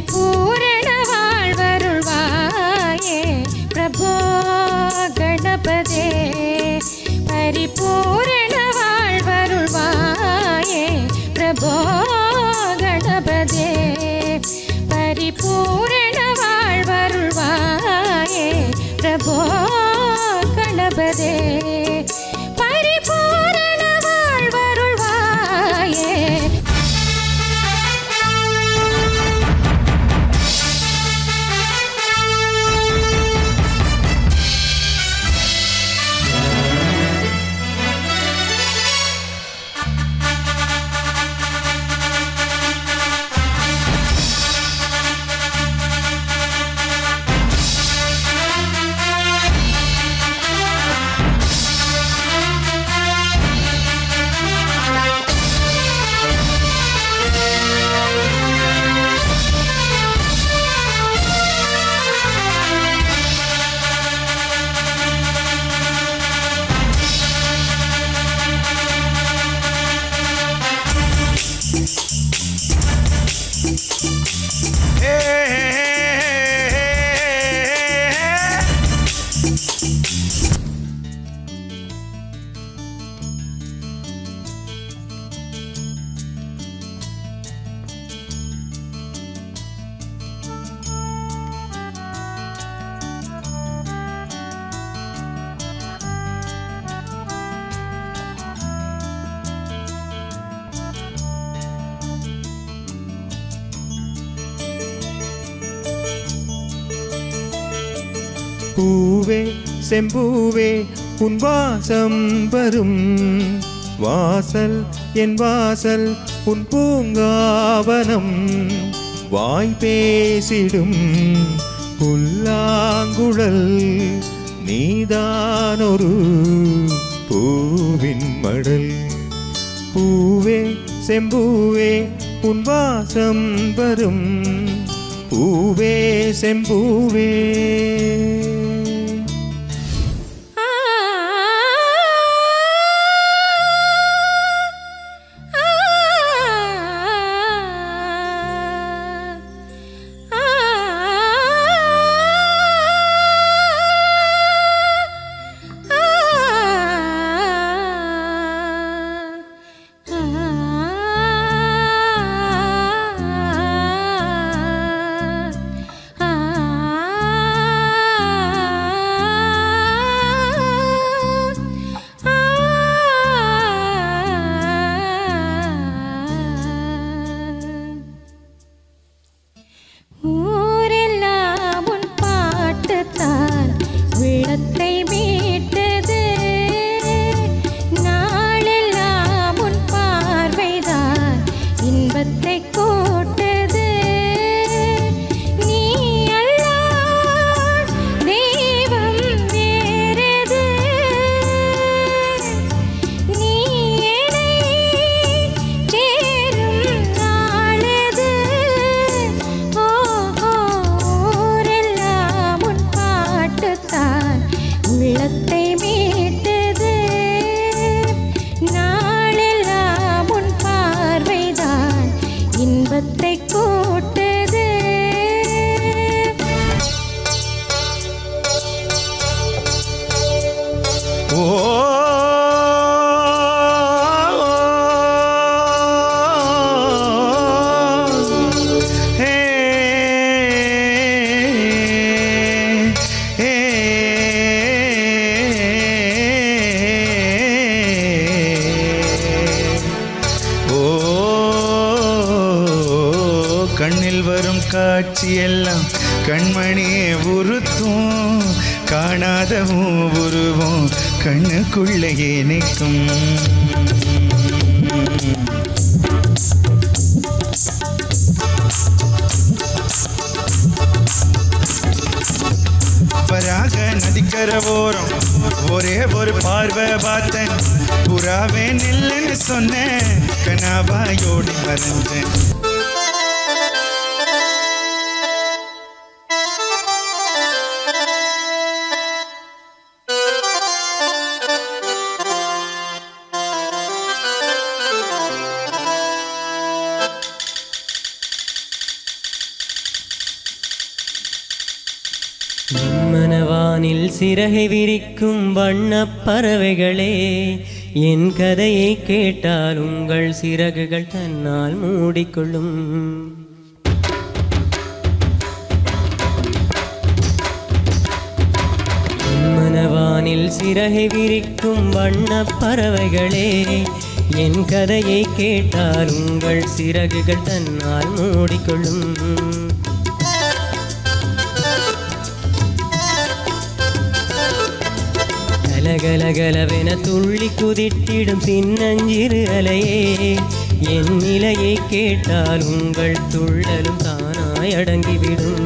பரிபூரண வாழ்வருள்வாயே பிரபோ கணபதே பரிபூரண வாழ்வருள்வாயே பிரபோ கணபதே பரிபூரண வாழ்வருள்வாயே பிரபோ கணபதே பரிபூரண வாழ்வருள்வாயே பூவே செம்பூவே உன் வாசம் வரும் வாசல் என் வாசல் உன் பூங்காவனம் வாய் பேசிடும் புல்லாங்குழல் நீதானொரு பூவின் மடல் பூவே செம்பூவே உன் வாசம் வரும் பூவே செம்பூவே ஊரெல்லாம் உன் பாட்டுத்தான் விளத்தை மீட்டது நாளெல்லாம் உன் பார்வைதான் இன்பத்தை கூட்டது நீ அல்லால் தெய்வம் வேறெது நீ என்னை சேரும் நாளது ஓஹோ ஊரெல்லாம் உன் பாட்டுத்தான் உள்ளத்தை மீட்டது நாளெல்லாம் உன் பார்வைதான் இன்பத்தை கூட்டது ஓ ஹே ஹே ஓ கண்ணில் வரும் காட்சியெல்லாம் கண்மணியே உறுத்தும் காணாத உன் உருவம் கண்ணுக்குள்ளேயே நிற்கும் பராக நதிக்கர ஓரம் ஒரே ஒரு பார்வை பார்த்தேன் புறாவே நில்லுன்னு சொன்னேன் கனாவாயோடி மறைஞ்சேன் மனவானில் சிறகை விரிக்கும் வண்ணப் பறவைகளே என் கதையை கேட்டால் உங்கள் சிறகுகள் தன்னால் மூடிக்கொள்ளும் என் மனவானில் சிறகை விரிக்கும் வண்ணப் பறவைகளே என் கதையை கேட்டால் உங்கள் சிறகுகள் தன்னால் மூடிக்கொள்ளும் கலகலகலவென துள்ளி குதித்திடும் சின்னஞ்சிறு அலையே என் நிலையை கேட்டால் உங்கள் துள்ளலும் தானாய் அடங்கிவிடும்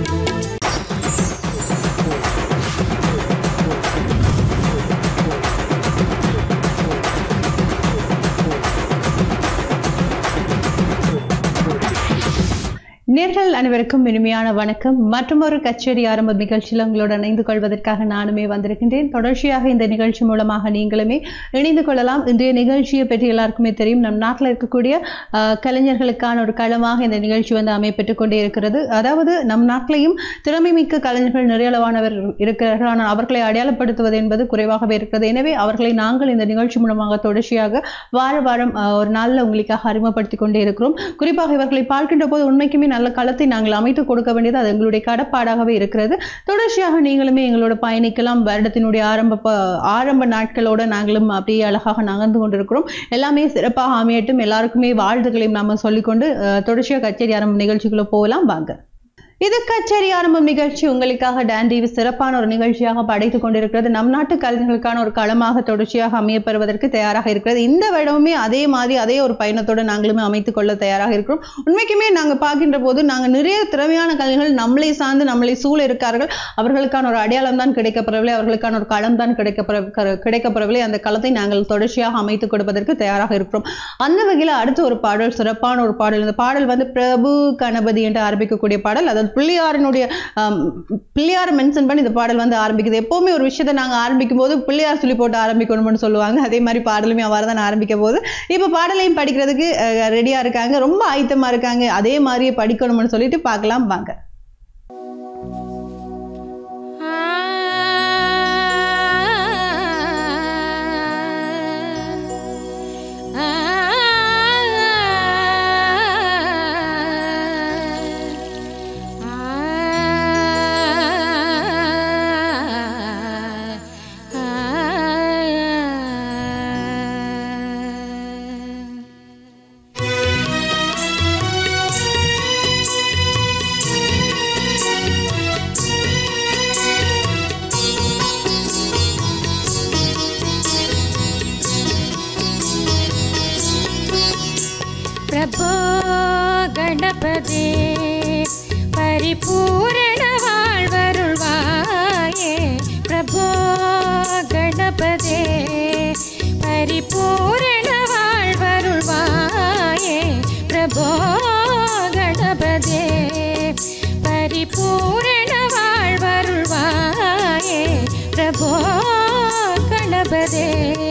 நேர்கள் அனைவருக்கும் இனிமையான வணக்கம் மற்றும் ஒரு கச்சேரி ஆரம்ப நிகழ்ச்சியில் உங்களோடு இணைந்து கொள்வதற்காக நானுமே வந்திருக்கின்றேன் தொடர்ச்சியாக இந்த நிகழ்ச்சி மூலமாக நீங்களுமே இணைந்து கொள்ளலாம் இன்றைய நிகழ்ச்சியை பற்றி எல்லாருக்குமே தெரியும் நம் நாட்டில் இருக்கக்கூடிய ஆஹ், கலைஞர்களுக்கான ஒரு களமாக இந்த நிகழ்ச்சி வந்து அமைப்பெற்றுக் கொண்டே இருக்கிறது அதாவது நம் நாட்டிலையும் திறமை மிக்க கலைஞர்கள் நிறைய அளவானவர் இருக்கிறார்கள் ஆனால் அவர்களை அடையாளப்படுத்துவது என்பது குறைவாகவே இருக்கிறது எனவே அவர்களை நாங்கள் இந்த நிகழ்ச்சி மூலமாக தொடர்ச்சியாக வார வாரம் ஆஹ், ஒரு நாளில் உங்களுக்காக அறிமுகப்படுத்திக் கொண்டே இருக்கிறோம் குறிப்பாக இவர்களை பார்க்கின்ற போது உண்மைக்குமே நல்ல களத்தை நாங்கள் அமைத்து கொடுக்க வேண்டியது அது எங்களுடைய கடப்பாடாகவே இருக்கிறது தொடர்ச்சியாக நீங்களுமே எங்களோட பயணிக்கலாம் வருடத்தினுடைய ஆரம்ப ப- ஆரம்ப நாட்களோட நாங்களும் அப்படியே அழகாக நகர்ந்து கொண்டிருக்கிறோம் எல்லாமே சிறப்பாக அமையட்டும் எல்லாருக்குமே வாழ்த்துக்களையும் நாம சொல்லிக்கொண்டு அஹ், தொடர்ச்சியாக கச்சேரி ஆரம்ப நிகழ்ச்சிக்குள்ள போகலாம் வாங்க இது கச்சேரி ஆரம்பம் நிகழ்ச்சி உங்களுக்காக டான் டிவி சிறப்பான ஒரு நிகழ்ச்சியாக படைத்துக் கொண்டிருக்கிறது நம் நாட்டு கலைஞர்களுக்கான ஒரு களமாக தொடர்ச்சியாக அமையப்பெறுவதற்கு தயாராக இருக்கிறது இந்த வருடமுமே அதே மாதிரி அதே ஒரு பயணத்தோடு நாங்களுமே அமைத்துக் கொள்ள தயாராக இருக்கிறோம் உண்மைக்குமே நாங்கள் பார்க்கின்ற போது நாங்கள் நிறைய திறமையான கலைஞர்கள் நம்மளை சார்ந்து நம்மளை சூழ இருக்கார்கள் அவர்களுக்கான ஒரு அடையாளம் தான் கிடைக்கப்பெறவில்லை அவர்களுக்கான ஒரு களம் தான் கிடைக்கப்பெற கர- கிடைக்கப்பெறவில்லை அந்த களத்தை நாங்கள் தொடர்ச்சியாக அமைத்துக் கொடுப்பதற்கு தயாராக இருக்கிறோம் அந்த வகையில் அடுத்த ஒரு பாடல் சிறப்பான ஒரு பாடல் இந்த பாடல் வந்து பிரபு கணபதி என்று ஆரம்பிக்கக்கூடிய பாடல் அதாவது பிள்ளையாரினுடைய ஆம், பிள்ளையாரை மென்ஷன் பண்ணி இந்த பாடல் வந்து ஆரம்பிக்குது எப்பவுமே ஒரு விஷயத்தை நாங்கள் ஆரம்பிக்கும் போது பிள்ளையார் சொல்லி போட்டு ஆரம்பிக்கணும்னு சொல்லுவாங்க அதே மாதிரி பாடலுமே அவ்வாறு தான் ஆரம்பிக்க போது இப்போ பாடலையும் படிக்கிறதுக்கு ரெடியா இருக்காங்க ரொம்ப ஆயத்தமா இருக்காங்க அதே மாதிரியே படிக்கணும்னு சொல்லிட்டு பார்க்கலாம் வாங்க प्रभो गणपदे परिपूर्ण வாழ்வருள்வாயே பிரபோ கணபதே பரிபூரண வாழ்வருள்வாயே பிரபோ கணபதே பரிபூரண வாழ்வருள்வாயே பிரபோ கணபதே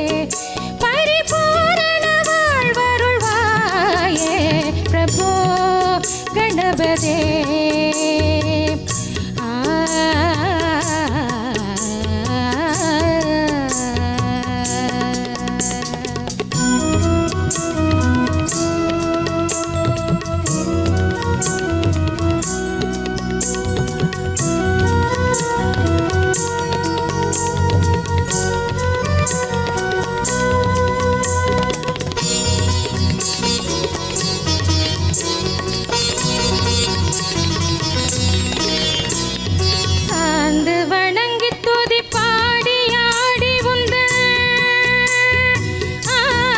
பரிபூரண வாழ்வருள்வாயே பிரபோ கணபதே ஆ சார்ந்து வணங்கி துதி பாடி ஆடி உந்தன் ஆ,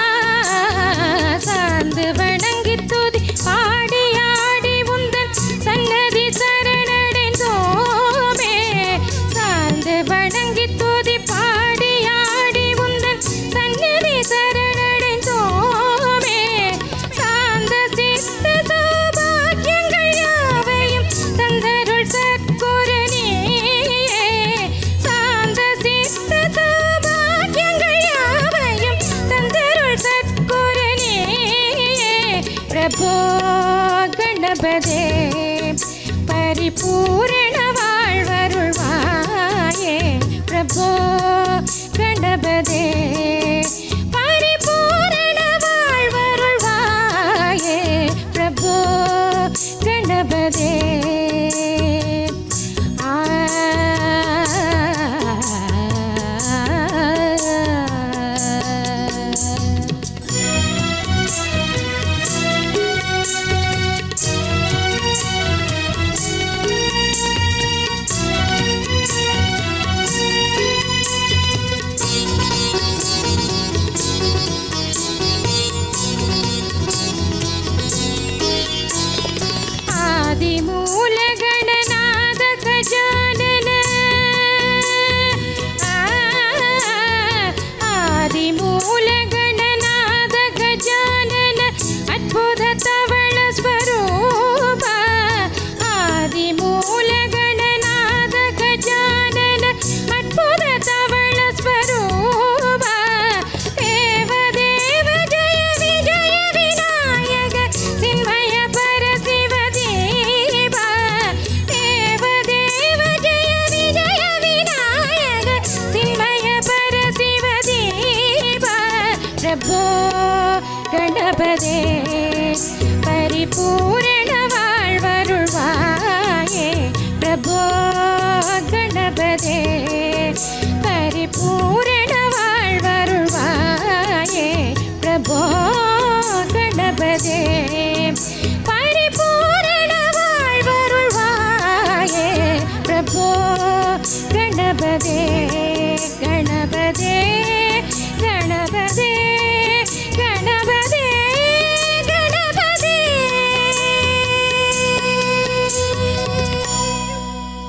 சார்ந்து வணங்கி துதி பாடி ஆடி உந்தன் சன்னதி சரணடைந்தோமே சார்ந்து வணங்கி துதி பாடி ஆடி உந்தன் சன்னதி சரணடைந்தோமே சாந்த சித்த சௌபாக்கியங்கள் யாவையும் தந்தருள் சத்குருனே சாந்த சித்த சௌபாக்கியங்கள் யாவையும் தந்தருள் சத்குருனே பிரபோ கணபதே பரிபூரண வாழ்வருள்வாயே கணபதே பரிபூரண வாழ்வருள்வாயே பிரபு கணபதே ஆ ஆதிமூலகணநாத கஜானன ஆதிமூலகணநாத கஜானன அற்புத தவள ஸ்வரூப ஆதிமூலகணநாத கஜானன அற்புத தவள ஸ்வரூப தேவ தேவ ஜெய விஜய விநாயக சின்மய பரசிவ தேவ தேவ தேவ ஜெய விஜய விநாயக சின்மய பரசிவ தேவ பிரபோ கணபதே பரிபூரண வாழ்வருள்வாயே பிரபோ கணபதே பரிபூரண வாழ்வருள்வாயே பிரபோ கணபதே பரிபூரண வாழ்வருள்வாயே பிரபோ கணபதே கணபதே கணபதே கணபதே கணபதே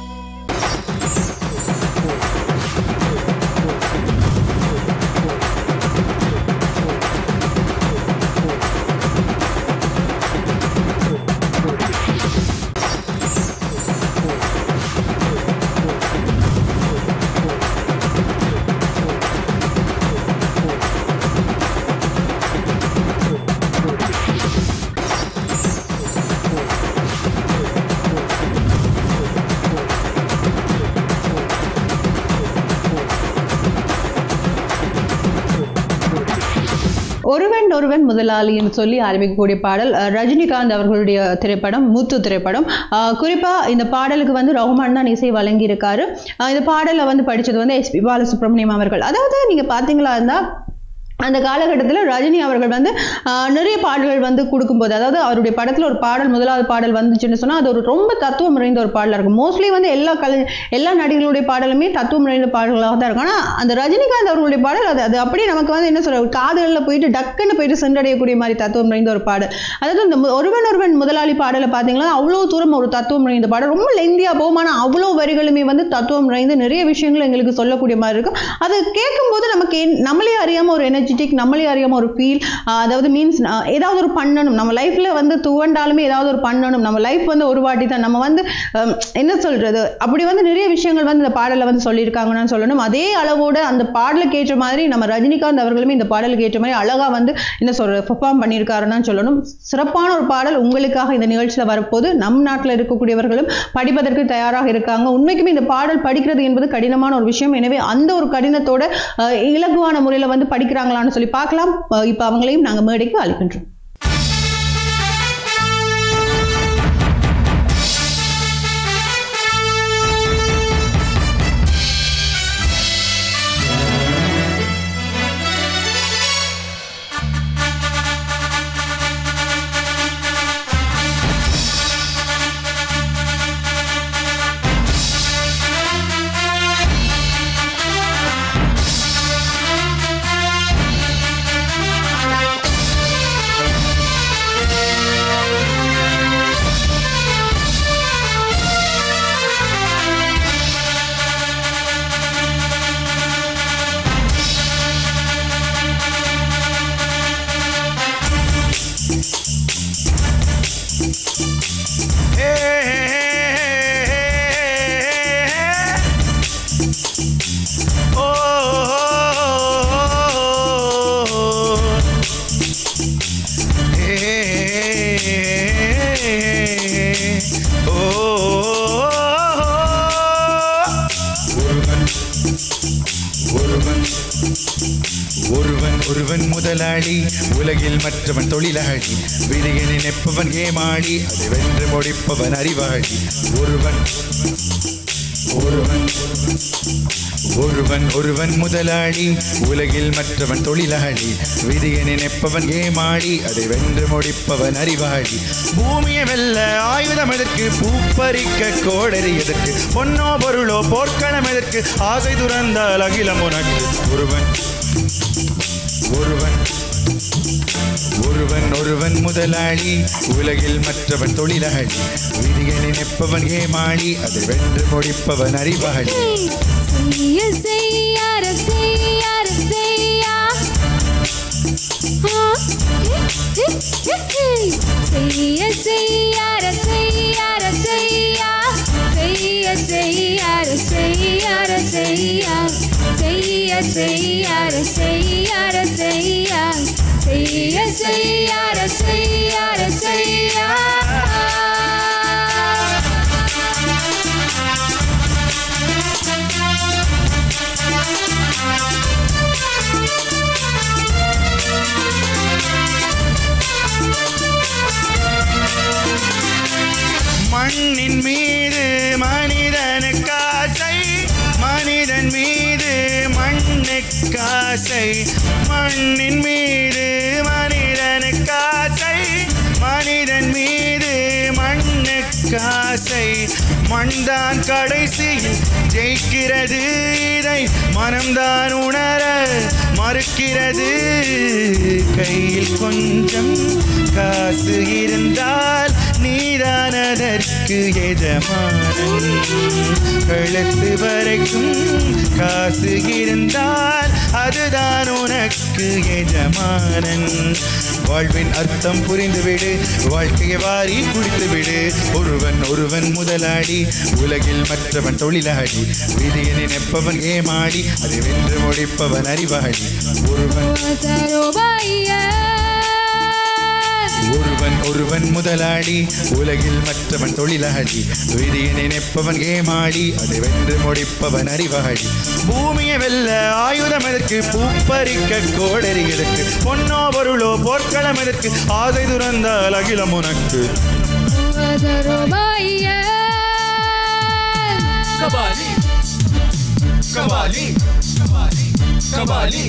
ஒருவன் ஒருவன் முதலாளின்னு சொல்லி ஆரம்பிக்கக்கூடிய பாடல் அஹ், ரஜினிகாந்த் அவர்களுடைய திரைப்படம் மூத்து திரைப்படம் அஹ், குறிப்பா இந்த பாடலுக்கு வந்து ரஹ்மான் தான் இசை வழங்கியிருக்காரு அஹ், இந்த பாடலை வந்து படிச்சது வந்து எஸ்பி பாலசுப்ரமணியம் அவர்கள் அதாவது நீங்க பாத்தீங்களா இருந்தா அந்த காலகட்டத்தில் ரஜினி அவர்கள் வந்து ஆஹ், நிறைய பாடல்கள் வந்து கொடுக்கும்போது அதாவது அவருடைய படத்தில் ஒரு பாடல் முதலாவது பாடல் வந்துச்சுன்னு சொன்னால் அது ஒரு ரொம்ப தத்துவம் நிறைந்த ஒரு பாடலாக இருக்கும் மோஸ்ட்லி வந்து எல்லா கலை எல்லா நடிகர்களுடைய பாடலுமே தத்துவம் நிறைந்த பாடல்களாக தான் இருக்கும் ஆனால் அந்த ரஜினிகாந்த் அவர்களுடைய பாடல் அது அது அப்படியே நமக்கு வந்து என்ன சொல்ற காதுகளில் போயிட்டு டக்குன்னு போயிட்டு சென்றடையக்கூடிய மாதிரி தத்துவம் நிறைந்த ஒரு பாடல் அதாவது இந்த மு- ஒருவன் ஒருவன் முதலாளி பாடலை பார்த்தீங்கன்னா அவ்வளோ தூரம் ஒரு தத்துவம் நிறைந்த பாடல் ரொம்ப லெந்தியாக போகும் ஆனால் அவ்வளோ வரிகளுமே வந்து தத்துவம் நிறைந்து நிறைய விஷயங்கள் எங்களுக்கு சொல்லக்கூடிய மாதிரி இருக்கும் அது கேட்கும்போது நமக்கு என்- நம்மளே அறியாம ஒரு எனர்ஜெட்டிக் நம்மளே அறியாம ஒரு ஃபீல் அதாவது மீன்ஸ் ஏதாவது ஒரு பண்ணணும் நம்ம லைஃப்ல வந்து துவண்டாலுமே ஏதாவது ஒரு பண்ணணும் நம்ம லைஃப் வந்து ஒரு வாட்டி தான் நம்ம வந்து ஹம், என்ன சொல்றது அப்படி வந்து நிறைய விஷயங்கள் வந்து இந்த பாடல்ல வந்து சொல்லியிருக்காங்கன்னு சொல்லணும் அதே அளவோட அந்த பாடலுக்கு ஏற்ற மாதிரி நம்ம ரஜினிகாந்த் அவர்களுமே இந்த பாடலுக்கு ஏற்ற மாதிரி அழகா வந்து என்ன சொல்றது பெர்ஃபார்ம் பண்ணியிருக்காருன்னு தான் சொல்லணும் சிறப்பான ஒரு பாடல் உங்களுக்காக இந்த நிகழ்ச்சியில வரப்போது நம் நாட்டில் இருக்கக்கூடியவர்களும் படிப்பதற்கு தயாராக இருக்காங்க உண்மைக்குமே இந்த பாடல் படிக்கிறது என்பது கடினமான ஒரு விஷயம் எனவே அந்த ஒரு கடினத்தோட அஹ், இலகுவான முறையில் வந்து படிக்கிறாங்களான்னு சொல்லி பார்க்கலாம் அஹ், இப்ப அவங்களையும் நாங்க மேடைக்கு அழைக்கின்றோம் ஆ ஒருவன் முதலாளி உலகில் மற்றவன் தொழிலாளி விதியை நினைப்பவன் ஏமாளி அதை வென்று முடிப்பவன் அறிவாளி ஒருவன் ஒருவன் ஒருவன் ஒருவன் முதலாளி உலகில் மற்றவன் தொழிலாளி விதியை நினைப்பவன் ஏமாளி அதை வென்று முடிப்பவன் அறிவாளி பூமியை வெல்ல ஆயுதம் எதற்கு பூப்பறிக்க கோடரி எதற்கு பொன்னோ பொருளோ போர்க்களம் எதற்கு ஆசை துறந்தால் அகிலம் உனக்கு ஒருவன் ஒருவன் ஒருவன் ஒருவன் முதலாளி உலகில் மற்றவன் தொழிலாளி விதியை நினைப்பவன் ஏமாளி அதை வென்று முடிப்பவன் அறிவாளி செய்ய செய்யார செய்யார செய்யா ஆ, ஹே, ஹே, ஹே, ஹே. செய்ய செய்யார செய்யார செய்யா செய்ய செய்யார செய்யார செய்யா செய்ய செய்யார செய்யார செய்யா செய்ய செய்யார செய்யார செய்யா மண்ணின் மீது மனிதனுக்கு ஆசை மனிதன் மீது மண்ணுக்கு ஆசை மண்ணின் மீது மனிதனுக்கு ஆசை மனிதன் மீது மண்ணுக்கு ஆசை மண்தான் கடைசியில் ஜெயிக்கிறது இதை மனம்தான் உணர மறுக்கிறது கையில் கொஞ்சம் காசு இருந்தால் நீதான் அதற்கு எஜமானன் கழுத்து வரைக்கும் காசு இருந்தால் அதுதான் உனக்கு எஜமானன் வாழ்வின் அர்த்தம் புரிந்துவிடு வாழ்க்கையை வாரி குடித்துவிடு ஒருவன் ஒருவன் முதலாளி உலகில் மற்றவன் தொழிலாளி விதியை நினைப்பவன் ஏமாடி அதை வென்று முடிப்பவன் அறிவாளி ஒருவன் ஒருவன் ஒருவன் முதலாளி உலகில் மற்றவன் தொழிலாளி விதியை நினைப்பவன் ஏமாடி அதை வென்று முடிப்பவன் அறிவாளி பூமியை வெல்ல ஆயுதம் எதற்கு பூப்பறிக்க கோடரி எதற்கு பொன்னோ பொருளோ போர்க்களம் எதற்கு ஆசை துறந்தால் அகிலம் உனக்கு Kabali. Kabali. Kabali.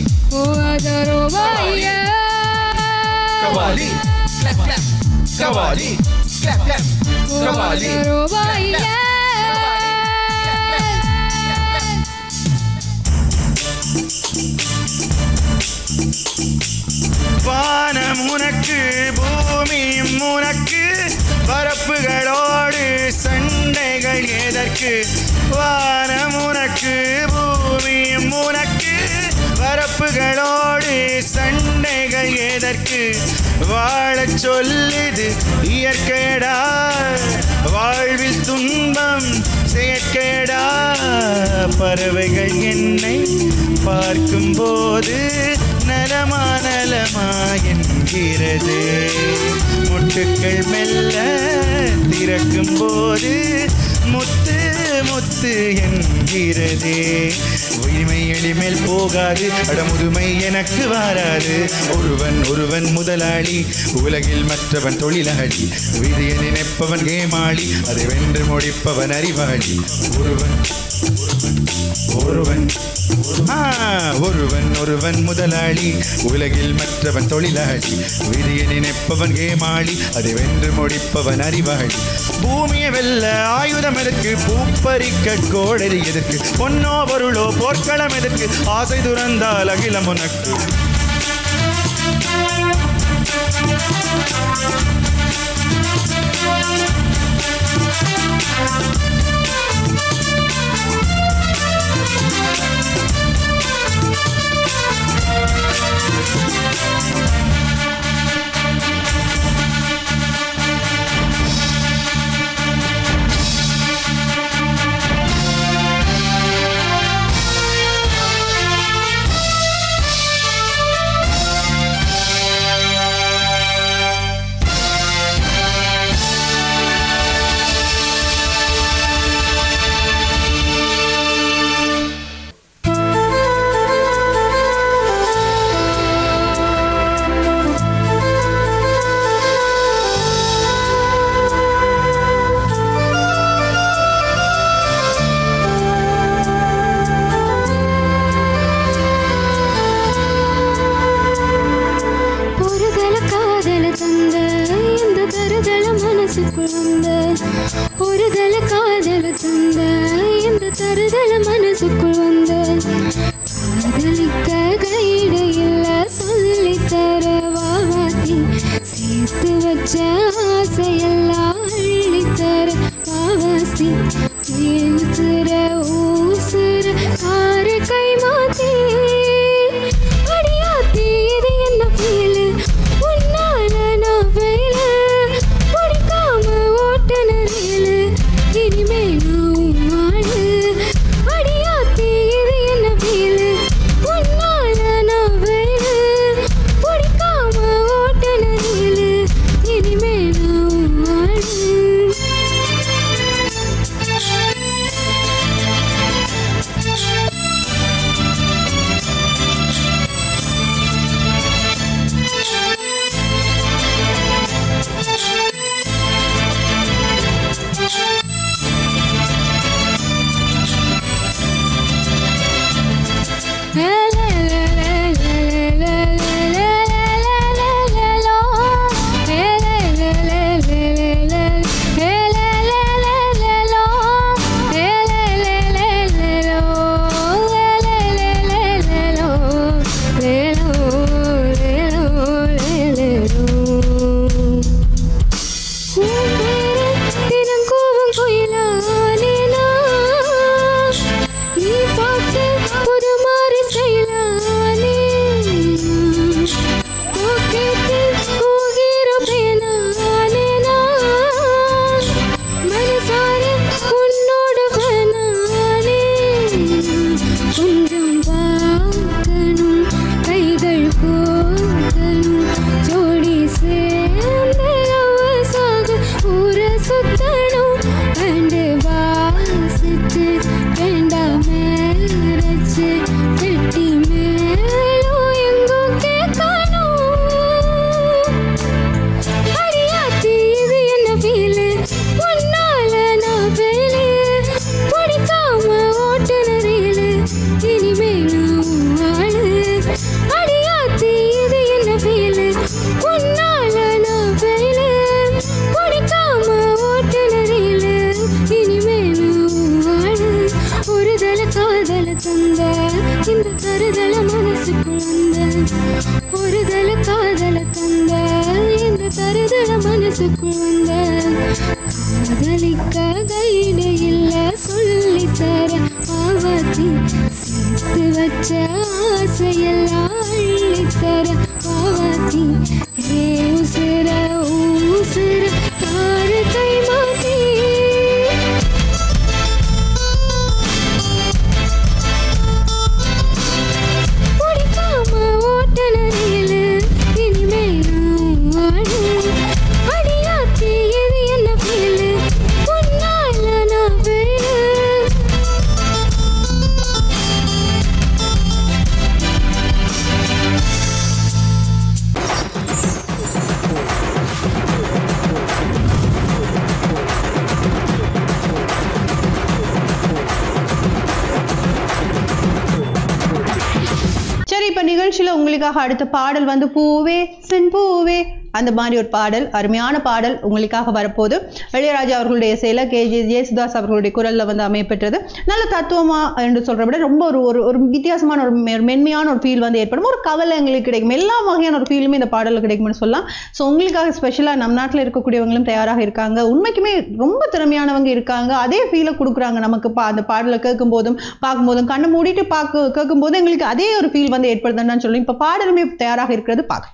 Kabali. Clap, clap. Kabali. Clap, clap. Kabali. வானம் உனக்கு பூமியும் உனக்கு பரப்புகளோடு சண்டைகள் எதற்கு வானம் உனக்கு பூமியும் உனக்கு பரப்புகளோடு சண்டைகள் எதற்கு வாழச் சொல்லுது இயற்கையடா வாழ்வில் துன்பம் செயற்கையடா பறவைகள் என்னை பார்க்கும்போது நலமா நலமா என்கிறது முட்டுக்கள் மெல்ல திறக்கும் போது முத்து முத்து என்கிறது உரிமை எளிமேல் போகாது அடமுதுமை எனக்கு வாராது ஒருவன் ஒருவன் முதலாளி உலகில் மற்றவன் தொழிலாளி விதியை நினைப்பவன் ஏமாளி அதை வென்று முடிப்பவன் அறிவாளி ஒருவன் ஒருவன் ஆ, ஒருவன் ஒருவன் முதலாளி உலகில் மற்றவன் தொழிலாளி விதியை நினைப்பவன் ஏமாளி அதை வென்று முடிப்பவன் அறிவாளி பூமியை வெல்ல ஆயுதம் எதற்கு பூப்பறிக்க கோடரி எதற்கு பொன்னோ பொருளோ போர்க்களம் எதற்கு ஆசை துறந்தால் அகிலம் உனக்கு காதல தந்த இந்த தருதல மனசுக்குள் வந்த ஒரு தல காதல தந்த இந்த தருதல மனசுக்குள் வந்த காதலிக்க கையில இல்ல சொல்லி தர பாவத்தி சேர்த்து வச்ச ஆசையெல்லாம் அள்ளி தர பாவத்தி ஏ உசுர ஊசுர தார கை மாத்தி பிடிக்காம ஓட்டன ரயிலு, இனிமேல் நான் வாழு. அடியாத்தி இது என்ன feel? உன்னால நான் fail. சரி இப்ப நிகழ்ச்சியில உங்களுக்காக அடுத்த பாடல் வந்து பூவே சென் பூவே அந்த மாதிரி ஒரு பாடல் அருமையான பாடல் உங்களுக்காக வரப்போகுது இளையராஜா அவர்களுடைய இசையில கே ஜே ஜேசுதாஸ் அவர்களுடைய குரல்ல வந்து அமையப்பெற்றது நல்ல தத்துவமா என்று சொல்ற விட ரொம்ப ஒரு ஒரு ஒரு வித்தியாசமான ஒரு மெ- மென்மையான ஒரு ஃபீல் வந்து ஏற்படும் ஒரு கவலை எங்களுக்கு கிடைக்கும் எல்லா வகையான ஒரு ஃபீலுமே இந்த பாடல்ல கிடைக்கும்னு சொல்லலாம் ஸோ உங்களுக்காக ஸ்பெஷலா நம் நாட்டில் இருக்கக்கூடியவங்களும் தயாராக இருக்காங்க உண்மைக்குமே ரொம்ப திறமையானவங்க இருக்காங்க அதே ஃபீலை கொடுக்குறாங்க நமக்கு பா அந்த பாடலை கேட்கும் போதும் பார்க்கும்போதும் கண்ணை மூடிட்டு பார்க்க கேட்கும் போது எங்களுக்கு அதே ஒரு ஃபீல் வந்து ஏற்படுதுன்னு சொல்லி இப்போ பாடலுமே தயாராக இருக்கிறது பார்க்க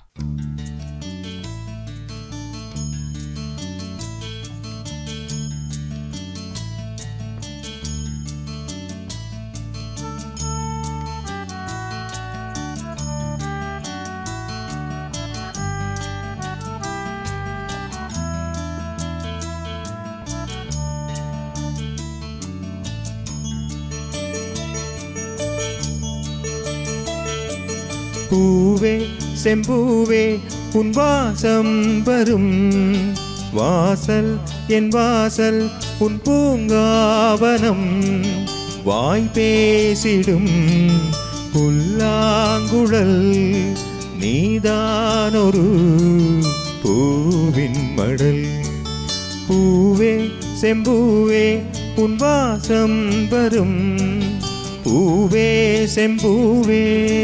பூவே செம்பூவே உன் வாசம் வரும் வாசல் என் வாசல் உன் பூங்காவனம் வாய் பேசிடும் புல்லாங்குழல் நீதானொரு பூவின் மடல் பூவே செம்பூவே உன் வாசம் வரும் பூவே செம்பூவே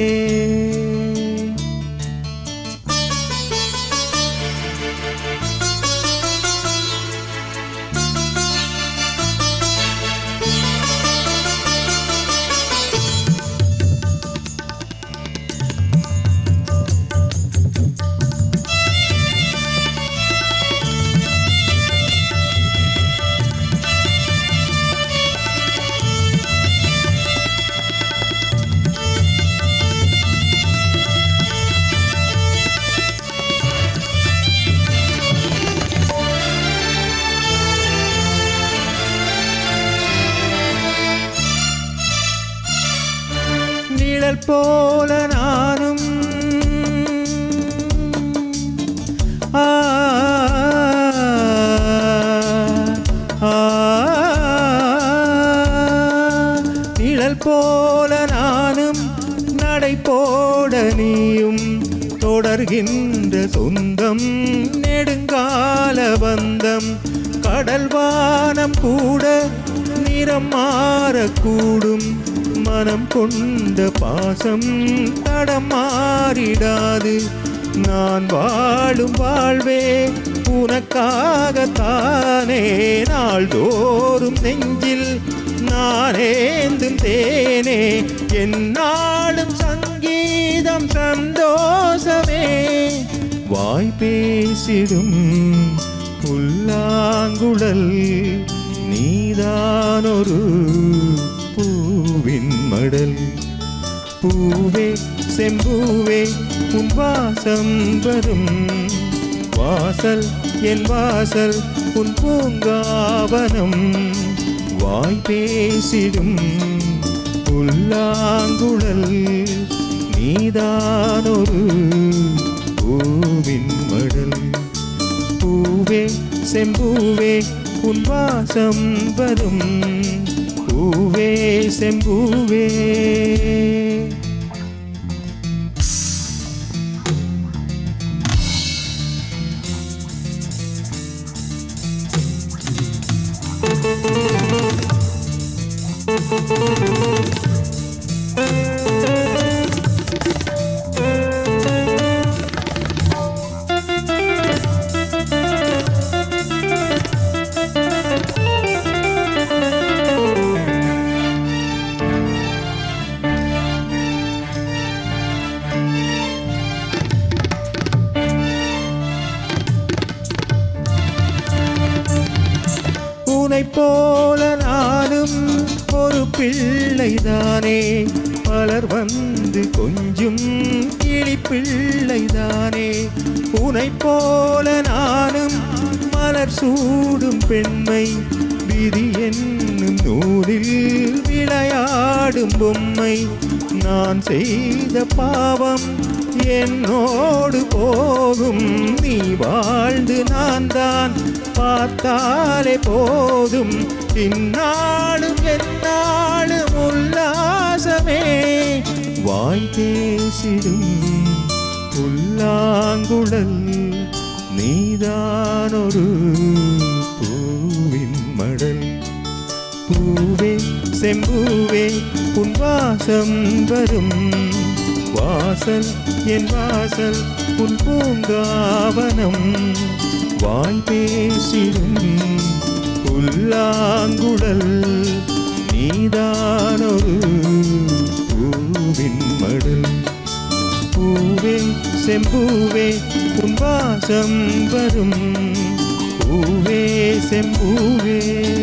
நிழல் போல நானும் ஆ, ஆ, நிழல் போல நானும் நடை போட நீயும் தொடர்கின்ற சொந்தம் நெடுங்கால பந்தம் கடல் வானம் கூட நிறம் மாறக்கூடும் மனம் கொண்ட பாசம் தடம் மாறிடாது நான் வாழும் வாழ்வே உனக்காகத்தானே நாள்தோறும் நெஞ்சில் நானேந்தும் தேனே என்னாலும் சங்கீதம் சந்தோஷமே வாய் பேசிடும் புல்லாங்குழல் நீதானொரு பூவின் மடல் பூவே செம்பூவே உன் வாசம் வரும் வாசல் என் வாசல் உன் பூங்காவனம் வாய் பேசிடும் புல்லாங்குழல் நீதானொரு பூவின் மடல் பூவே செம்பூவே உன் வாசம் வரும் பூவே செம்பூவே உனைப் போல நானும் ஒரு பிள்ளைதானே பலர் வந்து கொஞ்சும் கிளி பிள்ளைதானே உனைப் போல நானும் மலர் சூடும் பெண்மை விதி என்னும் நூலில் விளையாடும் பொம்மை நான் செய்த பாவம் என்னோடு போகும் நீ வாழ்ந்து நான் தான் பார்த்தாலே போதும் இந்நாளும் எந்நாளும் உல்லாசமே வாய் பேசிடும் புல்லாங்குழல் நீதானொரு பூவின் மடல் பூவே செம்பூவே உன் வாசம் வரும் வாசல் என் வாசல் உன் பூங்காவனம் வாய் பேசிடும் புல்லாங்குழல் நீதானொரு பூவின் மடல் பூவே செம்பூவே உன் வாசம் வரும் பூவே செம்பூவே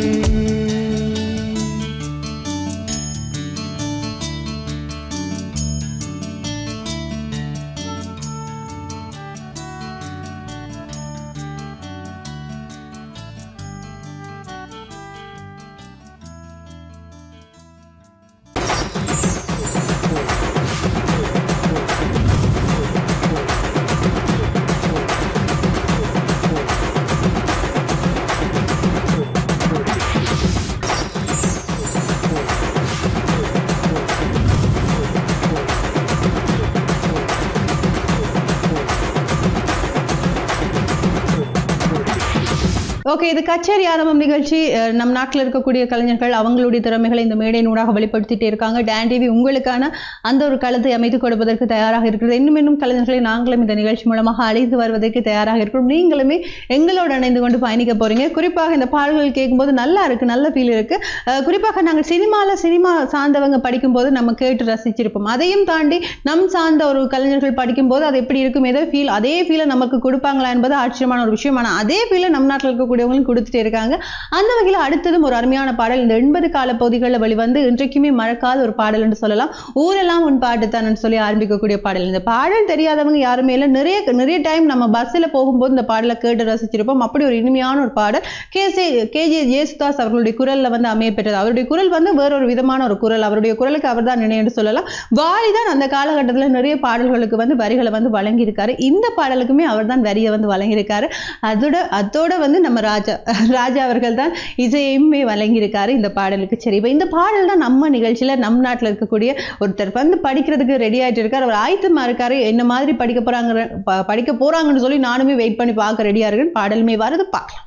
ஓகே இது கச்சேரி ஆரம்பம் நிகழ்ச்சி அஹ், நம் நாட்டில் இருக்கக்கூடிய கலைஞர்கள் அவங்களுடைய திறமைகளை இந்த மேடையினூடாக வெளிப்படுத்திட்டே இருக்காங்க டான் டிவி உங்களுக்கான அந்த ஒரு களத்தை அமைத்துக் கொடுப்பதற்கு தயாராக இருக்கிறது இன்னும் இன்னும் கலைஞர்களை நாங்களும் இந்த நிகழ்ச்சி மூலமாக அழைத்து வருவதற்கு தயாராக இருக்கிறோம் நீங்களுமே எங்களோடு இணைந்து கொண்டு பயணிக்க போறீங்க குறிப்பாக இந்த பாடல்கள் கேட்கும்போது நல்லா இருக்கு நல்ல ஃபீல் இருக்கு அஹ், குறிப்பாக நாங்கள் சினிமால சினிமா சார்ந்தவங்க படிக்கும்போது நம்ம கேட்டு ரசிச்சிருப்போம் அதையும் தாண்டி நம் சார்ந்த ஒரு கலைஞர்கள் படிக்கும்போது அது எப்படி இருக்கும் ஏதோ ஃபீல் அதே ஃபீலை நமக்கு கொடுப்பாங்களா என்பது ஆச்சரியமான ஒரு விஷயம் ஆனால் அதே ஃபீலை நம் நாட்டில் இருக்கக்கூடியவங்களும் கொடுத்துட்டே இருக்காங்க அந்த வகையில் அடுத்ததும் ஒரு அருமையான பாடல் இந்த எண்பது கால பகுதிகளில் வெளிவந்து இன்றைக்குமே மறக்காத ஒரு பாடல் என்று சொல்லலாம் ஊரெல்லாம் உன் பாட்டுத்தான் சொல்லி ஆரம்பிக்கக்கூடிய பாடல் இந்த பாடல் தெரியாதவங்க யாருமே இல்லை நிறைய நிறைய டைம் நம்ம பஸ்ஸில் போகும்போது இந்த பாடலை கேட்டு ரசிச்சிருப்போம் அப்படி ஒரு இனிமையான ஒரு பாடல் கேசே கேஜே ஜேசுதாஸ் அவர்களுடைய குரல்ல வந்து அமைய பெற்றது அவருடைய குரல் வந்து வேறொரு விதமான ஒரு குரல் அவருடைய குரலுக்கு அவர் தான் நினைவு சொல்லலாம் வாலி தான் அந்த காலகட்டத்தில் நிறைய பாடல்களுக்கு வந்து வரிகளை வந்து வழங்கியிருக்காரு இந்த பாடலுக்குமே அவர் தான் வரியை வந்து வழங்கியிருக்காரு அதோட அதோட வந்து நம்ம ராஜா ராஜா அவர்கள் தான் இசையுமே வழங்கியிருக்காரு இந்த பாடலுக்கு சரி இப்போ இந்த பாடல் தான் நம்ம நிகழ்ச்சியில நம் நாட்டில் இருக்கக்கூடிய ஒருத்தர் வந்து படிக்கிறதுக்கு ரெடி ஆயிட்டு இருக்காரு அவர் ஆயத்தமா இருக்காரு என்ன மாதிரி படிக்க போறாங்க ப- படிக்க போறாங்கன்னு சொல்லி நானுமே வெயிட் பண்ணி பார்க்க ரெடியா இருக்கேன் பாடலுமே வருது பார்க்கலாம்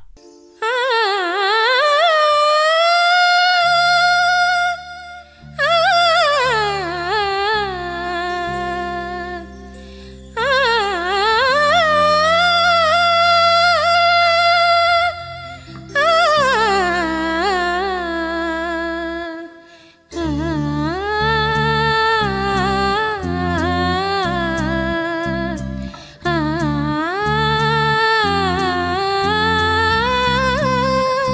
ஆ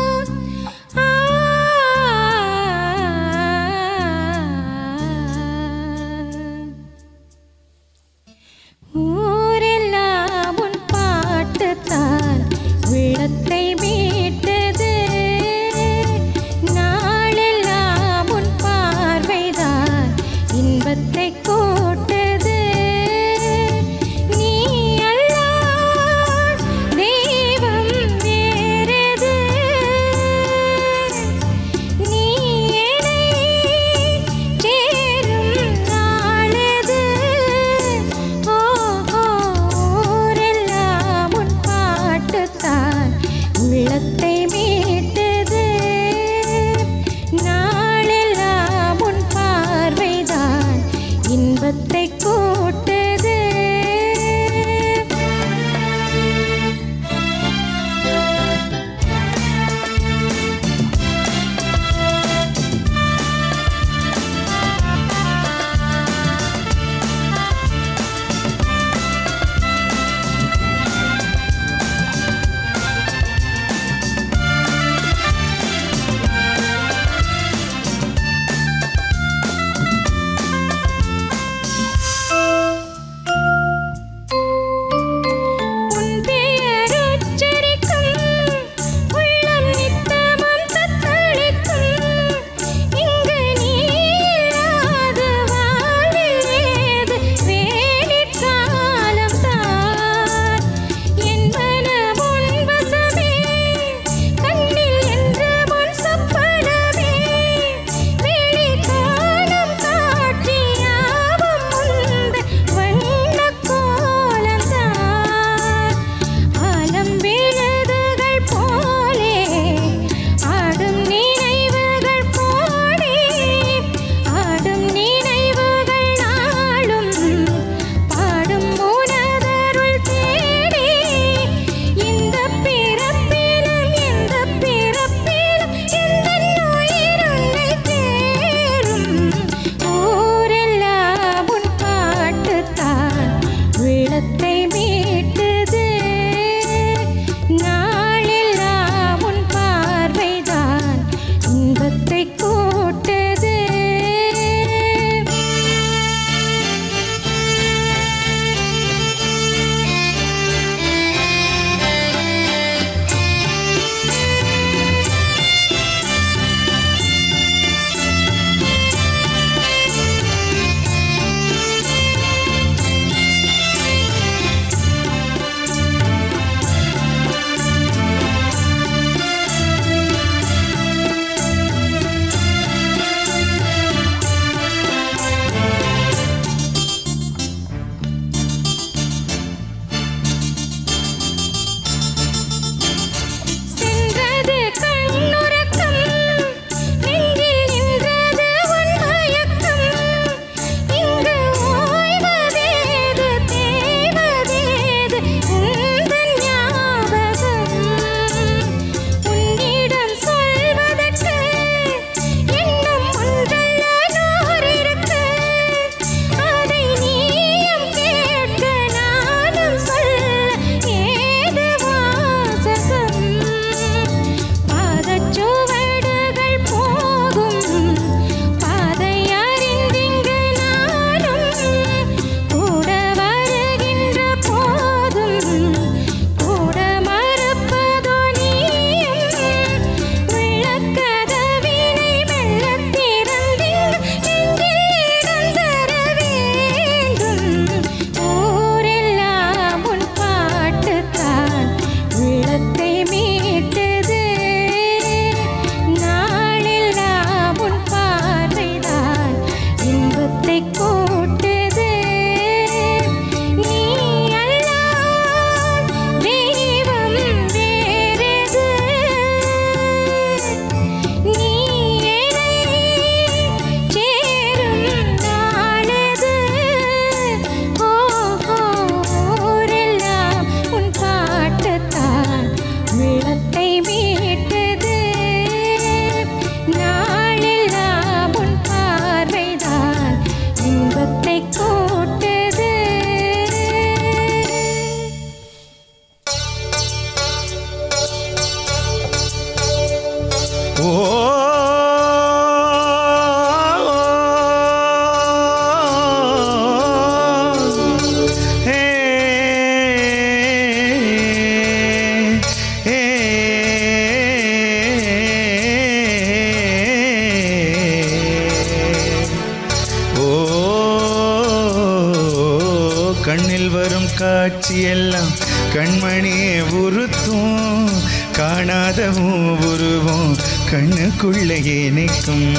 காட்சி எல்லாம் கண்மணியே உறுத்தும் காணாத உருவம் கண்ணுக்குள்ளேயே நிற்கும்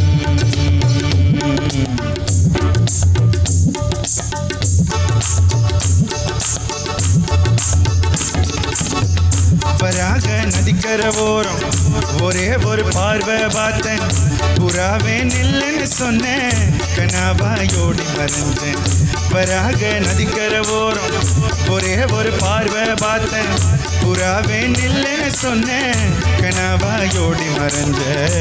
பராக நதிக்கர ஓரம் ஒரே ஒரு பார்வை பார்த்தேன் புறாவே நில்லுன்னு சொன்னேன் கனாவாயோடி மறைஞ்சேன் பராக நதிக்கர ஓரம் ஒரே ஒரு பார்வை பார்த்தேன் புறாவே நில்லுன்னு சொன்னேன் கனாவாயோடி மறைஞ்ச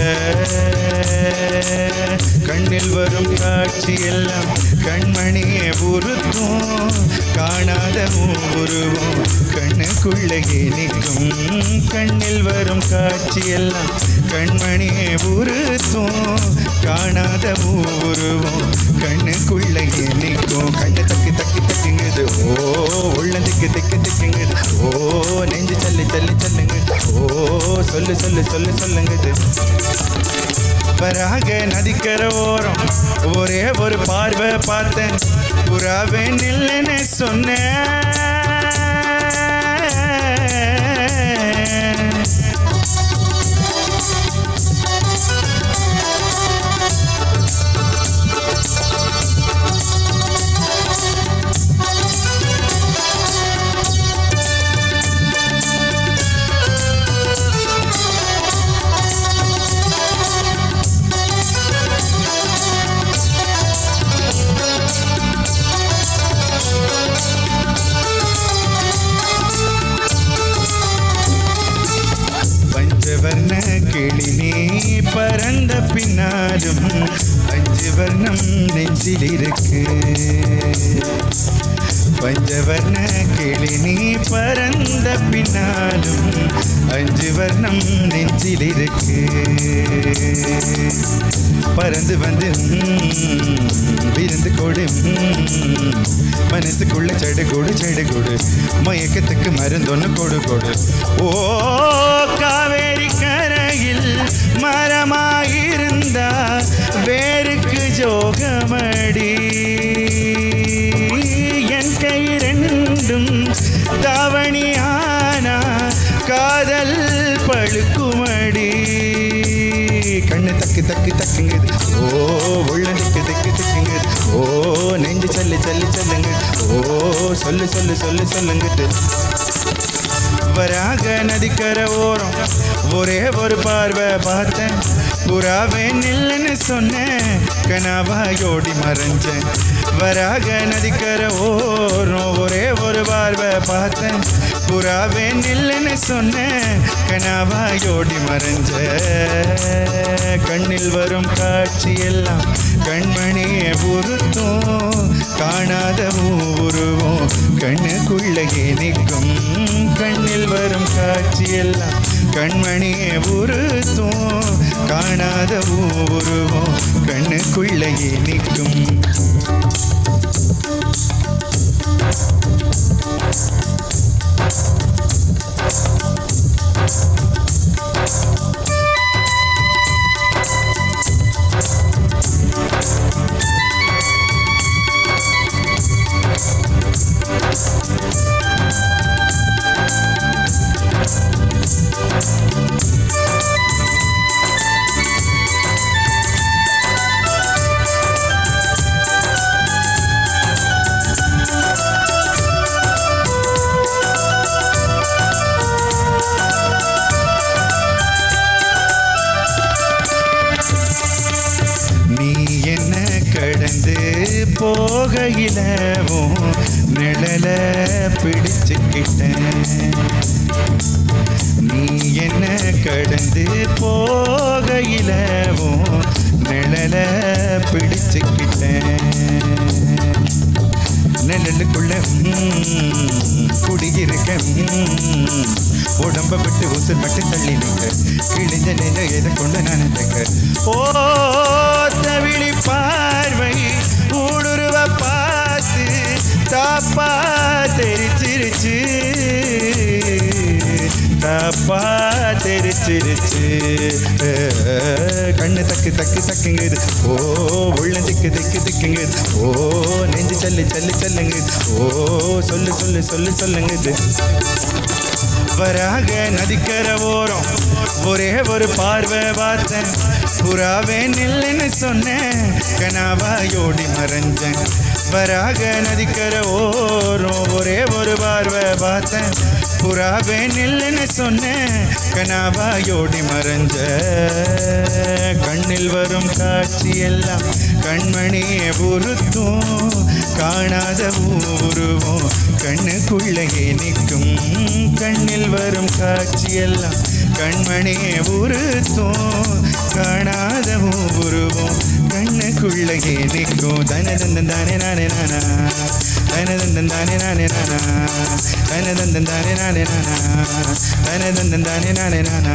கண்ணில் வரும் காட்சி எல்லாம் கண்மணியே உறுத்தும் காணாத உருவம் கண்ணுக்குள்ளேயே நிற்கும் கண்ணில் வரும் காட்சி எல்லாம் கண்மணியே உறுத்தும் காணாத உருவம் கண்ணுக்குள்ளேயே நிற்கும் கண்ணு தக்கி தக்கி தக்குங்குது ஓ உள்ள திக்கு திக்கு திக்குங்குது ஓ நெஞ்சு தள்ளி தள்ளி தள்ளுங்குது ஓ சொல்லு சொல்லு சொல்லு சொல்லுங்குது வராக நதிக்கர ஓரம் ஒரே ஒரு பார்வை பார்த்தேன் புறாவே நில்லுன்னு சொன்னேன் பஞ்சவர்ண கிளி நீ பறந்த பின்னாலும் அஞ்சு வர்ணம் நெஞ்சில் இருக்கு பஞ்சவர்ண கிளி நீ பறந்த பின்னாலும் அஞ்சு வர்ணம் நெஞ்சில் இருக்கு பறந்து வந்து ம், விருந்து கொடு ம், மனசுக்குள்ள செடு கொடு செடு கொடு மயக்கத்துக்கு மருந்தொன்னு கொடு கொடு ஓ காவேரி கரையில் மரமாயிருந்தா வேருக்கு ஜோகமடி என் கை ரெண்டும் தாவணியானா காதல் பழுக்குமடி கண்ணு தக்கு தக்கு தக்குங்குது ஓ உள்ள திக்கு திக்கு திக்குங்குது ஓ நெஞ்சு சல்லு சல்லு சொல்லுங்க ஓ சொல்லு சொல்லு சொல்லு சொல்லுங்கிட்டு வராக நதிக்கர ஓரம் ஒரே ஒரு பார்வை பார்த்தேன் புறாவே நில்லுன்னு சொன்னேன் கனாவாயோடி மறைஞ்சேன் வராக நதிக்கர ஓரம் ஒரே ஒரு பார்வை பார்த்தேன் புறாவே நில்லுன்னு சொன்னேன் கனாவாயோடி மறைஞ்ச கண்ணில் வரும் காட்சி எல்லாம் கண்மணியை பொருத்தும் காணாத உருவம் கண்ணுக்குள்ளே நிற்கும் கண்ணில் வரும் காட்சி எல்லாம் கண்மணியை உறுத்தும் காணாத உருவம் கண்ணுக்குள்ளே நிற்கும் நீ என்ன கடந்து போகையிலவும் நிழல பிடிச்சுக்கிட்டேன் நீ என்ன கடந்து போகையிலவும் நிழல பிடிச்சுக்கிட்டேன் நிழலுக்குள்ள ம், குடியிருக்க ம், உடம்ப விட்டு உசுர் மட்டும் தள்ளி நிற்க கிழிஞ்ச நெஞ்ச எதை கொண்டு நான் ஓ தவிழி பார்வை ஊடுருவ பார்த்து தாப்பா தெரிச்சிருச்சு தா அப்பா தெரிச்சிருச்சு கண்ணு தக்கு தக்கு தக்குங்குது ஓ உள்ள திக்கு திக்கு திக்குங்குது ஓ நெஞ்சு சல்லு சல்லு சல்லுங்குது ஓ சொல்லு சொல்லு சொல்லு சொல்லுங்குது வராக நதிக்கர ஓரம் ஒரே ஒரு பார்வை பார்த்தேன் புறாவே நில்லுன்னு சொன்னேன் கனாவாயோடி மறைஞ்சேன் வராக நதிக்கர ஓரம் ஒரே ஒரு பார்வை பார்த்தேன் புறாவே நில்லுன்னு சொன்னேன் கனாவாயோடி மறைஞ்ச கண்ணில் வரும் காட்சி எல்லாம் கண்மணியே உறுத்தும் காணாத உருவம் கண்ணுக்குள்ளே நிற்கும் கண்ணில் வரும் காட்சியெல்லாம் கண்மணியே உறுத்தும் காணாத உருவம் கண்ணுக்குள்ளே நிற்கும் தனதந்தன் தானே நானே நானா தனதந்தன் தானே நானே நானா தனதந்தன் தானே நானே நானா தனதந்தன் தானே நானே நானா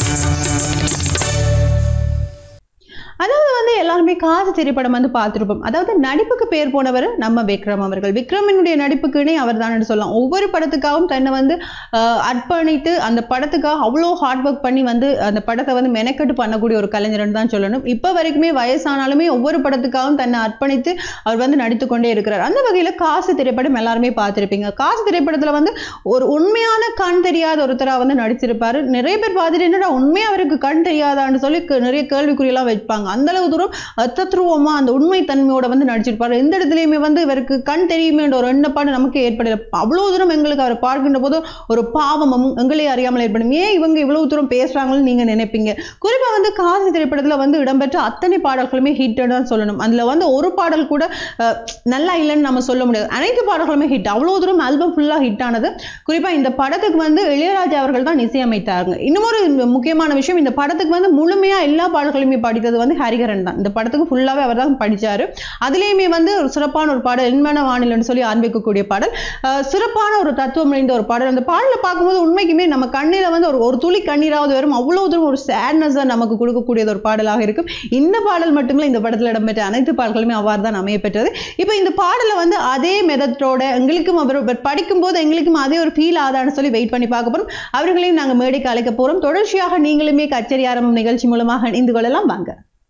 அதாவது வந்து எல்லாருமே காசு திரைப்படம் வந்து பார்த்துருப்போம் அதாவது நடிப்புக்கு பேர் போனவர் நம்ம விக்ரம் அவர்கள் விக்ரமினுடைய நடிப்புக்குன்னே அவர் தான் சொல்லலாம் ஒவ்வொரு படத்துக்காகவும் தன்னை வந்து ஆஹ், அர்ப்பணித்து அந்த படத்துக்காக அவ்வளோ ஹார்ட் ஒர்க் பண்ணி வந்து அந்த படத்தை வந்து மெனக்கெட்டு பண்ணக்கூடிய ஒரு கலைஞர்னு தான் சொல்லணும் இப்போ வரைக்குமே வயசானாலுமே ஒவ்வொரு படத்துக்காகவும் தன்னை அர்ப்பணித்து அவர் வந்து நடித்து கொண்டே இருக்கிறார் அந்த வகையில் காசு திரைப்படம் எல்லாருமே பார்த்துருப்பீங்க காசு திரைப்படத்தில் வந்து ஒரு உண்மையான கண் தெரியாத ஒருத்தராக வந்து நடிச்சிருப்பாரு நிறைய பேர் பார்த்துட்டு என்னடா உண்மையா அவருக்கு கண் தெரியாதான்னு சொல்லி க- நிறைய கேள்விக்குறியெல்லாம் வைப்பாங்க அந்த அளவு தூரம் தத்ரூபமா அந்த உண்மை தன்மையோட வந்து நடிச்சிருப்பாரு எந்த இடத்துலையுமே வந்து இவருக்கு கண் தெரியுமேன்ற ஒரு எண்ணப்பாடு நமக்கு ஏற்படல அவ்வளவு தூரம் எங்களுக்கு அவரை பார்க்கின்ற போது ஒரு பாவமும் எங்களே அறியாமல் ஏற்படும் ஏன் இவங்க இவ்வளவு தூரம் பேசுறாங்கன்னு நீங்க நினைப்பீங்க குறிப்பா வந்து காசி திரைப்படத்துல வந்து இடம்பெற்ற அத்தனை பாடல்களுமே ஹிட் தான் சொல்லணும் அதுல வந்து ஒரு பாடல் கூட அஹ், நல்லா இல்லைன்னு நம்ம சொல்ல முடியாது அனைத்து பாடல்களுமே ஹிட் அவ்வளவு தூரம் ஆல்பம் ஃபுல்லா ஹிட் ஆனது குறிப்பா இந்த படத்துக்கு வந்து இளையராஜா அவர்கள் தான் இசையமைத்தாங்க இன்னும் ஒரு முக்கியமான விஷயம் இந்த படத்துக்கு வந்து முழுமையா எல்லா பாடல்களையுமே படித்தது வந்து ஹரிகரன் தான் இந்த படத்துக்கு ஃபுல்லாவே அவர் தான் படிச்சாரு அதுலேயுமே வந்து ஒரு சிறப்பான ஒரு பாடல் என்மன வானிலைன்னு சொல்லி ஆரம்பிக்கக்கூடிய பாடல் அஹ், சிறப்பான ஒரு தத்துவம் நிறைந்த ஒரு பாடல் அந்த பாடலை பார்க்கும்போது உண்மைக்குமே நம்ம கண்ணில வந்து ஒரு ஒரு துளி கண்ணீராவது வரும் அவ்வளவு தூரம் ஒரு சேட்னஸ் நமக்கு கொடுக்கக்கூடியது ஒரு பாடலாக இருக்கும் இந்த பாடல் மட்டுமில்ல இந்த படத்தில் இடம்பெற்ற அனைத்து பாடல்களுமே அவ்வாறு தான் அமைய பெற்றது இப்போ இந்த பாடலை வந்து அதே மெதத்தோட எங்களுக்கும் அவர் அவர் படிக்கும்போது எங்களுக்கும் அதே ஒரு ஃபீல் ஆதான்னு சொல்லி வெயிட் பண்ணி பார்க்க போறோம் அவர்களையும் நாங்கள் மேடைக்கு அழைக்க போறோம் தொடர்ச்சியாக நீங்களுமே கச்சேரி ஆரம்பம் நிகழ்ச்சி மூலமாக இணைந்து கொள்ளலாம் வாங்க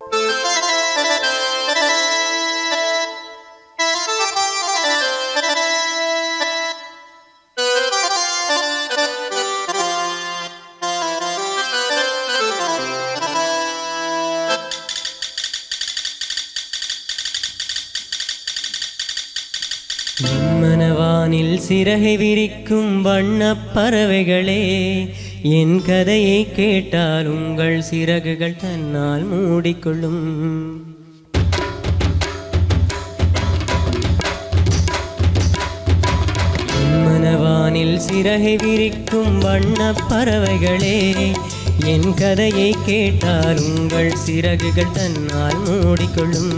என் மனவானில் சிறகை விரிக்கும் வண்ணப் பறவைகளே என் கதையை கேட்டால் உங்கள் சிறகுகள் தன்னால் மூடிக்கொள்ளும் என் மனவானில் சிறகை விரிக்கும் வண்ணப் பறவைகளே என் கதையை கேட்டால் உங்கள் சிறகுகள் தன்னால் மூடிக்கொள்ளும்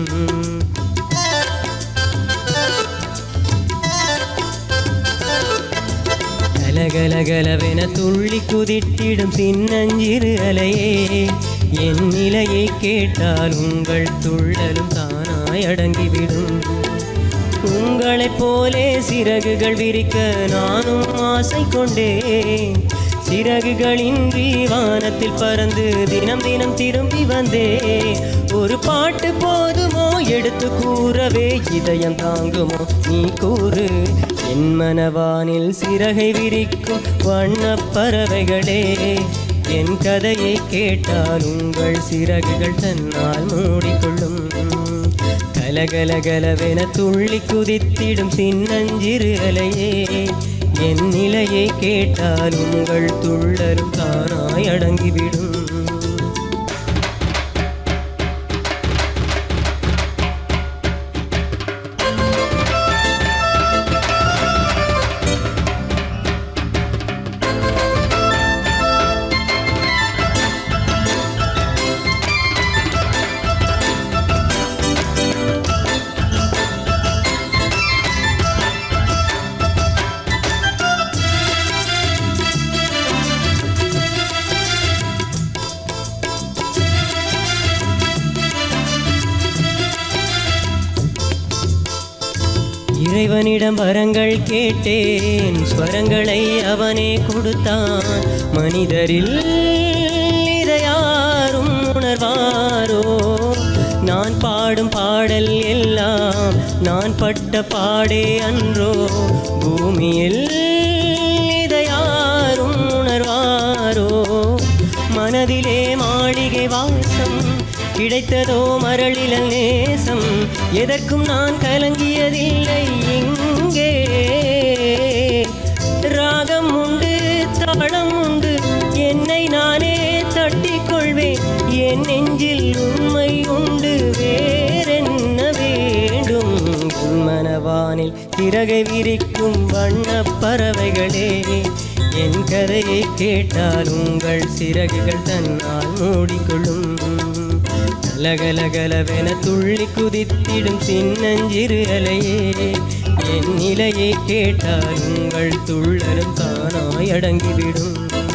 கலகலகலவென துள்ளி குதித்திடும் சின்னஞ்சிறு அலையே என் நிலையை கேட்டால் உங்கள் துள்ளலும் தானாய் அடங்கிவிடும் உங்களைப் போலே சிறகுகள் விரிக்க நானும் ஆசை கொண்டேன் சிறகுகளின்றி வானத்தில் பறந்து தினம் தினம் திரும்பி வந்தேன் ஒரு பாட்டு போதுமோ எடுத்து கூறவே இதயம் தாங்குமோ நீ கூறு என் மனவானில் சிறகை விரிக்கும் வண்ணப் பறவைகளே என் கதையை கேட்டால் உங்கள் சிறகுகள் தன்னால் மூடிக்கொள்ளும் கலகலகலவென துள்ளி குதித்திடும் சின்னஞ்சிறு அலையே என் நிலையை கேட்டால் உங்கள் துள்ளலும் தானாய் அடங்கிவிடும் இறைவனிடம் வரங்கள் கேட்டேன் ஸ்வரங்களை அவனே கொடுத்தான் மனிதரில் இதை யாரும் உணர்வாரோ நான் பாடும் பாடல் எல்லாம் நான் பட்ட பாடே அன்றோ பூமியில் இதை யாரும் உணர்வாரோ மனதிலே மாளிகை வாசம் கிடைத்ததோ மரளில நேசம் எதற்கும் நான் கலங்கியதில்லை இங்கே ராகம் உண்டு தாளம் உண்டு என்னை நானே தட்டிக் கொள்வேன் என் நெஞ்சில் உண்மை உண்டு வேறென்ன வேண்டும் என் மனவானில் சிறகை விரிக்கும் வண்ணப் பறவைகளே என் கதையை கேட்டால் உங்கள் சிறகுகள் தன்னால் மூடிக்கொள்ளும் கலகலகலவென துள்ளி குதித்திடும் சின்னஞ்சிறு அலையே என் நிலையை கேட்டால் உங்கள் துள்ளலும் தானாய் அடங்கிவிடும்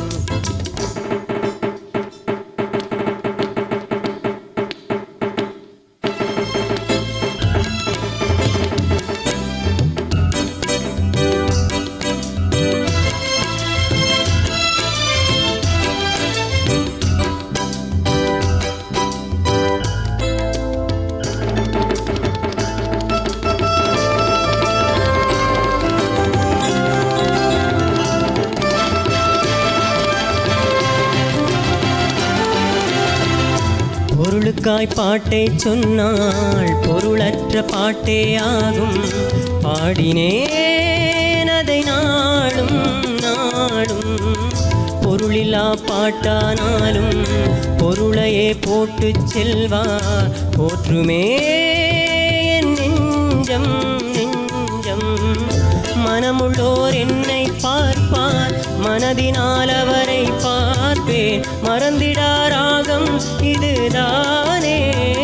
பொருளுக்காய் பாட்டை சொன்னால் பொருளற்ற பாட்டே ஆகும் பாடினேன் அதை நாடும் நாடும் பொருளில்லா பாட்டானாலும் பொருளையே போட்டு செல்வார் போற்றுமே என் நெஞ்சம் நெஞ்சம் மனமுள்ளோர் என்னை பார்ப்பார் மனதினால் அவரை பார்ப்பேன் மறந்திடாராகம் இதுதானே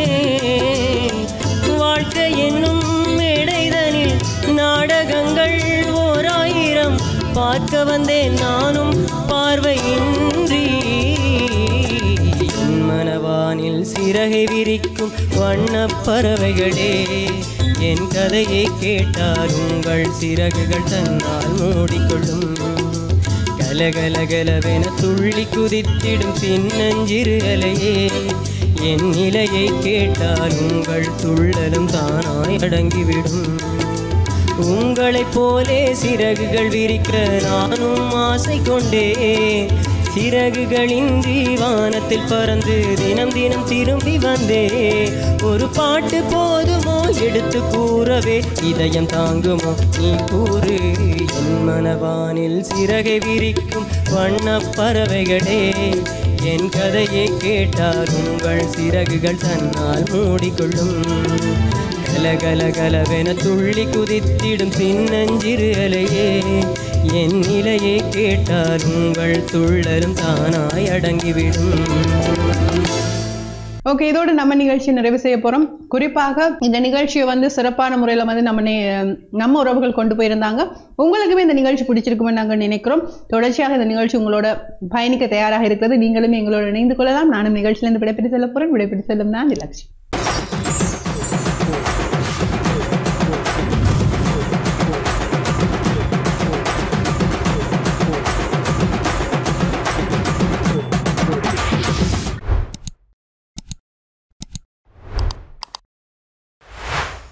வாழ்க்கை என்னும் மேடைதனில் நாடகங்கள் ஓர் ஆயிரம் பார்க்க வந்தேன் நானும் பார்வையின்றி என் மனவானில் சிறகை விரிக்கும் வண்ணப் பறவைகளே என் கதையை கேட்டால் உங்கள் சிறகுகள் தன்னால் மூடிக்கொள்ளும் கலகலகலவென துள்ளி குதித்திடும் சின்னஞ்சிறு அலையே என் நிலையை கேட்டால் உங்கள் துள்ளலும் தானாய் அடங்கிவிடும் உங்களைப் போலே சிறகுகள் விரிக்க நானும் ஆசை கொண்டேன் சிறகுகளின்றி வானத்தில் பறந்து தினம் தினம் திரும்பி வந்தே ஒரு பாட்டு போதுமோ எடுத்து கூறவே இதயம் தாங்குமோ நீ கூறு என் மனவானில் சிறகை விரிக்கும் வண்ணப் பறவைகளே என் கதையை கேட்டால் உங்கள் சிறகுகள் தன்னால் மூடிக்கொள்ளும் கலகலகலவென துள்ளி குதித்திடும் சின்னஞ்சிறு அலையே என் நிலையை கேட்டால் உங்கள் துள்ளலும் தானாய் அடங்கிவிடும் ஓகே இதோட நம்ம நிகழ்ச்சி நிறைவு செய்ய போறோம் குறிப்பாக இந்த நிகழ்ச்சியை வந்து சிறப்பான முறையில் வந்து நம்ம நே- நம்ம உறவுகள் கொண்டு போயிருந்தாங்க உங்களுக்குமே இந்த நிகழ்ச்சி பிடிச்சிருக்குமென்னு நாங்கள் நினைக்கிறோம் தொடர்ச்சியாக இந்த நிகழ்ச்சி உங்களோட பயணிக்க தயாராக இருக்கிறது நீங்களும் எங்களோட இணைந்து கொள்ளலாம் நானும் நிகழ்ச்சியிலிருந்து விடைபெற்று செல்ல போறேன் விடைபெற்று செல்லும் நான் லட்சுமி